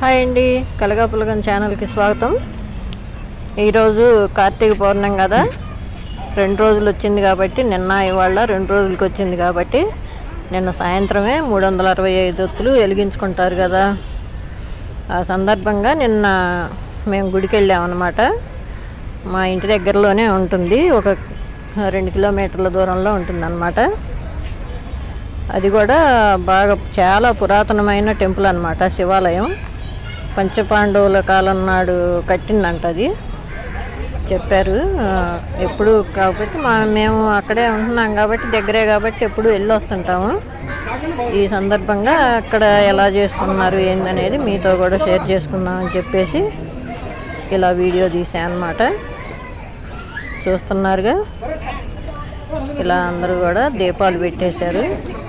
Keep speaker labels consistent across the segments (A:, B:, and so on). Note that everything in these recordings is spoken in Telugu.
A: హాయ్ అండి కలగాపులగం ఛానల్కి స్వాగతం ఈరోజు కార్తీక పౌర్ణమి కదా రెండు రోజులు వచ్చింది కాబట్టి నిన్న ఇవాళ రెండు రోజులకి వచ్చింది కాబట్టి నిన్న సాయంత్రమే మూడు వందల అరవై ఐదు ఒత్తులు వెలిగించుకుంటారు కదా ఆ సందర్భంగా నిన్న మేము గుడికి వెళ్ళామన్నమాట మా ఇంటి దగ్గరలోనే ఉంటుంది ఒక రెండు కిలోమీటర్ల దూరంలో ఉంటుందన్నమాట అది కూడా బాగా చాలా పురాతనమైన టెంపుల్ అన్నమాట శివాలయం పంచపాండవుల కాలం నాడు కట్టిందంట అది చెప్పారు ఆ, ఎప్పుడు కాబట్టి మా మేము అక్కడే ఉంటున్నాం కాబట్టి దగ్గరే కాబట్టి ఎప్పుడు వెళ్ళి వస్తుంటాము ఈ సందర్భంగా అక్కడ ఎలా చేసుకున్నారు ఏందనేది మీతో కూడా షేర్ చేసుకుందామని చెప్పేసి ఇలా వీడియో తీసాను అనమాట చూస్తున్నారుగా ఇలా అందరూ కూడా దీపాలు పెట్టేశారు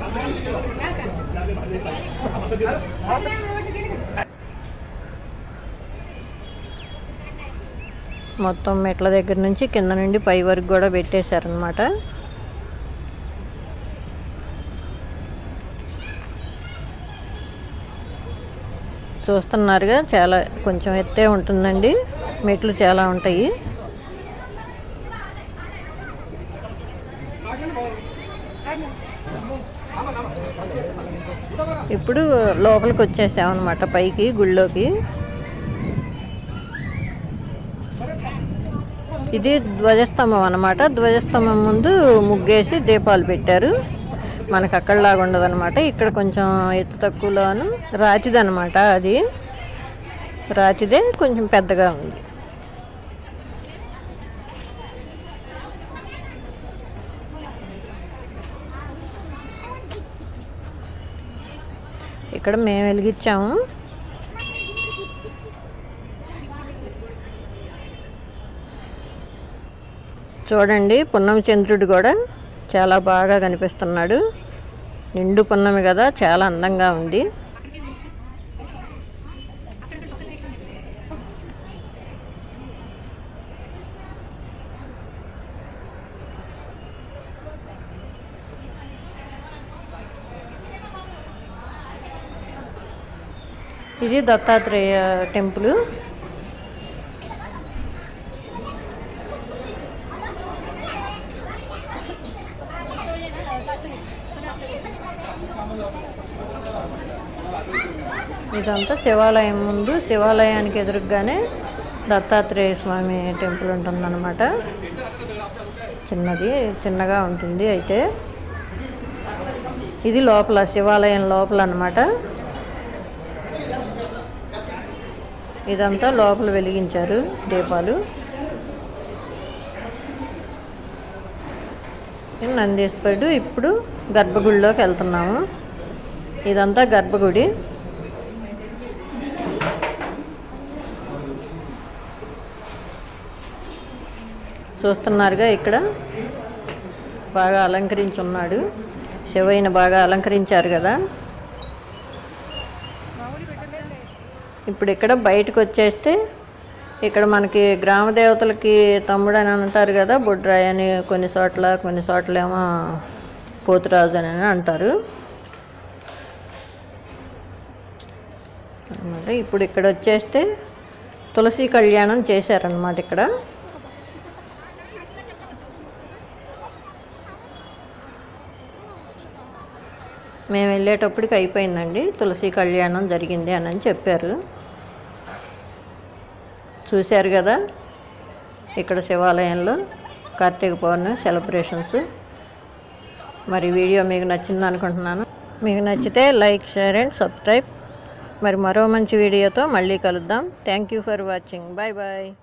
A: మొత్తం మెట్ల దగ్గర నుంచి కింద నుండి పై వరకు కూడా పెట్టేశారనమాట చూస్తున్నారుగా చాలా కొంచెం ఎత్తే ఉంటుందండి మెట్లు చాలా ఉంటాయి ఇప్పుడు లోపలికి వచ్చేసామన్నమాట పైకి గుళ్ళోకి ఇది ధ్వజస్తంభం అన్నమాట ధ్వజస్తంభం ముందు ముగ్గేసి దీపాలు పెట్టారు మనకు అక్కడలాగా ఉండదు అనమాట ఇక్కడ కొంచెం ఎత్తు తక్కువలోను రాతిదనమాట అది రాతిదే కొంచెం పెద్దగా ఉంది ఇక్కడ మేము వెలిగించాము చూడండి పున్నమి చంద్రుడు కూడా చాలా బాగా కనిపిస్తున్నాడు నిండు పున్నమి కదా చాలా అందంగా ఉంది ఇది దత్తాత్రేయ టెంపుల్ ఇదంతా శివాలయం ముందు శివాలయానికి ఎదురుగానే దత్తాత్రేయ స్వామి టెంపుల్ ఉంటుందన్నమాట చిన్నది చిన్నగా ఉంటుంది అయితే ఇది లోపల శివాలయం లోపల అన్నమాట ఇదంతా లోపల వెలిగించారు దీపాలు నందీశ్వరుడు ఇప్పుడు గర్భగుడిలోకి వెళ్తున్నాము ఇదంతా గర్భగుడి చూస్తున్నారుగా ఇక్కడ బాగా అలంకరించి ఉన్నాడు శివయ్యని బాగా అలంకరించారు కదా ఇప్పుడు ఇక్కడ బయటకు వచ్చేస్తే ఇక్కడ మనకి గ్రామ దేవతలకి తమ్ముడు అని అంటారు కదా బుడ్రాయి అని కొన్ని చోట్ల కొన్ని చోట్ల ఏమో పోతురాజు అని అంటారు అన్నమాట ఇప్పుడు ఇక్కడ వచ్చేస్తే తులసి కళ్యాణం చేశారనమాట ఇక్కడ మేము వెళ్ళేటప్పటికి అయిపోయిందండి తులసి కళ్యాణం జరిగింది అని అని చెప్పారు చూశారు కదా ఇక్కడ శివాలయంలో కార్తీక పౌర్ణమి సెలబ్రేషన్స్ మరి వీడియో మీకు నచ్చింది అనుకుంటున్నాను మీకు నచ్చితే లైక్ షేర్ అండ్ సబ్స్క్రైబ్ మరి మరో మంచి వీడియోతో మళ్ళీ కలుద్దాం thank you for watching bye bye